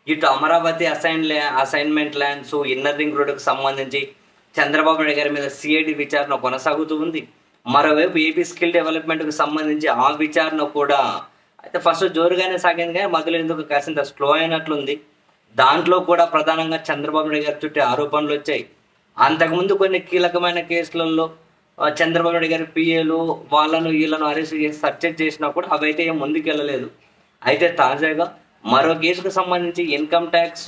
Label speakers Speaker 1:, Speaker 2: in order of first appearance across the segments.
Speaker 1: ఇటు అమరావతి అసైన్ ల్యా assignment lands inner ring రోడ్డుకు సంబంధించి చంద్రబాబు నాయుడు గారి మీద సిఐడి విచారణ కొనసాగుతూ ఉంది మరోవైపు ఏపీ స్కిల్ డెవలప్మెంట్కు సంబంధించి ఆ విచారణ కూడా అయితే ఫస్ట్ జోరుగానే సాగింది కానీ మధ్యలో ఎందుకు కాసింత స్లో అయినట్లుంది దాంట్లో కూడా ప్రధానంగా చంద్రబాబు నాయుడు గారి చుట్టూ ఆరోపణలు వచ్చాయి అంతకుముందు కొన్ని కీలకమైన కేసులలో ఆ, చంద్రబాబు నాయుడు గారి పిఏలు వాళ్ళను వీళ్ళను అరెస్ట్ చేసి సర్చ్ చేసినా కూడా అవైతే ఏం ముందుకెళ్ళలేదు అయితే తాజాగా మరో కేసుకు సంబంధించి ఇన్కమ్ ట్యాక్స్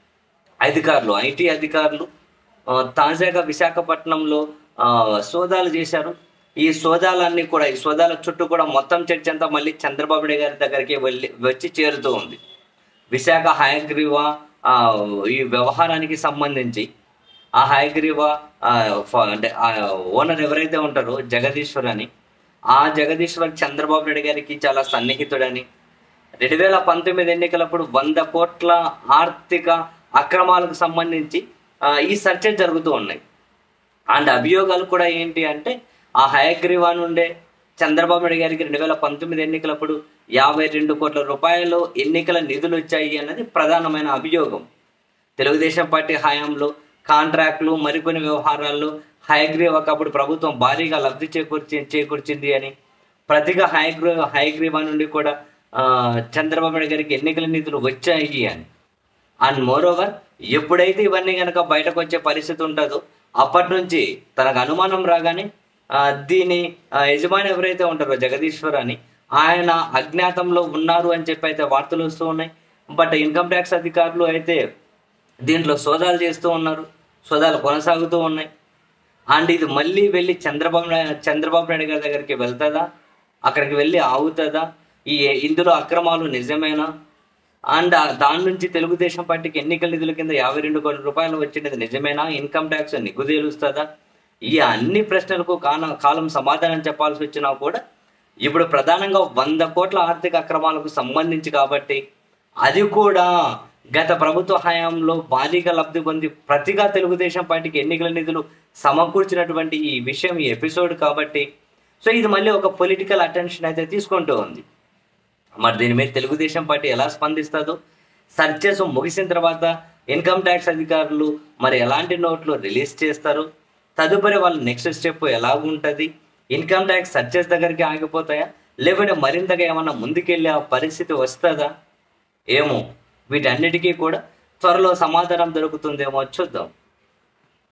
Speaker 1: అధికారులు ఐటీ అధికారులు ఆ, తాజాగా విశాఖపట్నంలో ఆ, సోదాలు చేశారు ఈ సోదాలన్నీ కూడా ఈ సోదాల చుట్టూ కూడా మొత్తం చర్చ అంతా మళ్ళీ చంద్రబాబు నాయుడు గారి దగ్గరికి వెళ్ళి వచ్చి చేరుతూ ఉంది విశాఖ హయగ్రీవా ఆ, ఈ వ్యవహారానికి సంబంధించి ఆ హయగ్రీవా ఆ, ఫ- అంటే ఆ ఓనర్ ఎవరైతే ఉంటారో జగదీశ్వర్ అని ఆ జగదీశ్వర్ చంద్రబాబు నాయుడు గారికి చాలా సన్నిహితుడని రెండు వేల పంతొమ్మిది ఎన్నికలప్పుడు వంద కోట్ల ఆర్థిక అక్రమాలకు సంబంధించి ఆ, ఈ చర్చలు జరుగుతూ ఉన్నాయి అండ్ అభియోగాలు కూడా ఏంటి అంటే ఆ హయగ్రీవా నుండే చంద్రబాబు నాయుడు గారికి రెండు వేల పంతొమ్మిది ఎన్నికలప్పుడు యాభై రెండు కోట్ల రూపాయలు ఎన్నికల నిధులు వచ్చాయి అన్నది ప్రధానమైన అభియోగం తెలుగుదేశం పార్టీ హయాంలో కాంట్రాక్టులు మరికొన్ని వ్యవహారాల్లో హయగ్రీవాకు అప్పుడు ప్రభుత్వం భారీగా లబ్ధి చేకూర్చి చేకూర్చింది అని ప్రతిగా హయగ్రీ హయగ్రీవా నుండి కూడా ఆ, చంద్రబాబు నాయుడు గారికి ఎన్నికల నిధులు వచ్చాయి అని అండ్ మోరోవర్ ఎప్పుడైతే ఇవన్నీ కనుక బయటకు వచ్చే పరిస్థితి ఉంటుందో అప్పటి నుంచి తనకు అనుమానం రాగానే ఆ, దీని ఆ, యజమాని ఎవరైతే ఉంటారో జగదీశ్వర్ అని ఆయన అజ్ఞాతంలో ఉన్నారు అని చెప్పి అయితే వార్తలు వస్తూ ఉన్నాయి బట్ ఇన్కమ్ ట్యాక్స్ అధికారులు అయితే దీంట్లో సోదాలు చేస్తూ ఉన్నారు సోదాలు కొనసాగుతూ ఉన్నాయి అండ్ ఇది మళ్ళీ వెళ్ళి చంద్రబాబు నాయుడు చంద్రబాబు నాయుడు గారి దగ్గరికి వెళ్తుందా అక్కడికి వెళ్ళి ఆగుతుందా ఈ ఇందులో అక్రమాలు నిజమేనా అండ్ ఆ దాని నుంచి తెలుగుదేశం పార్టీకి ఎన్నికల నిధుల కింద యాభై రెండు కోట్ల రూపాయలు వచ్చినది నిజమేనా ఇన్కమ్ ట్యాక్స్ నిగ్గు తేలుస్తుందా ఈ అన్ని ప్రశ్నలకు కాన కాలం సమాధానం చెప్పాల్సి వచ్చినా కూడా ఇప్పుడు ప్రధానంగా వంద కోట్ల ఆర్థిక అక్రమాలకు సంబంధించి కాబట్టి అది కూడా గత ప్రభుత్వ హయాంలో భారీగా లబ్ధి పొంది ప్రతిగా తెలుగుదేశం పార్టీకి ఎన్నికల నిధులు సమకూర్చినటువంటి ఈ విషయం ఈ ఎపిసోడ్ కాబట్టి సో ఇది మళ్ళీ ఒక పొలిటికల్ అటెన్షన్ అయితే తీసుకుంటూ ఉంది మరి దీని మీద తెలుగుదేశం పార్టీ ఎలా స్పందిస్తుందో సర్చెస్ ముగిసిన తర్వాత ఇన్కమ్ ట్యాక్స్ అధికారులు మరి ఎలాంటి నోట్లు రిలీజ్ చేస్తారు తదుపరి వాళ్ళ నెక్స్ట్ స్టెప్ ఎలా ఉంటుంది ఇన్కమ్ ట్యాక్స్ సర్చెస్ దగ్గరికి ఆగిపోతాయా లేకుంటే మరింతగా ఏమన్నా ముందుకెళ్ళే ఆ పరిస్థితి వస్తుందా ఏమో వీటన్నిటికీ కూడా త్వరలో సమాధానం దొరుకుతుందేమో చూద్దాం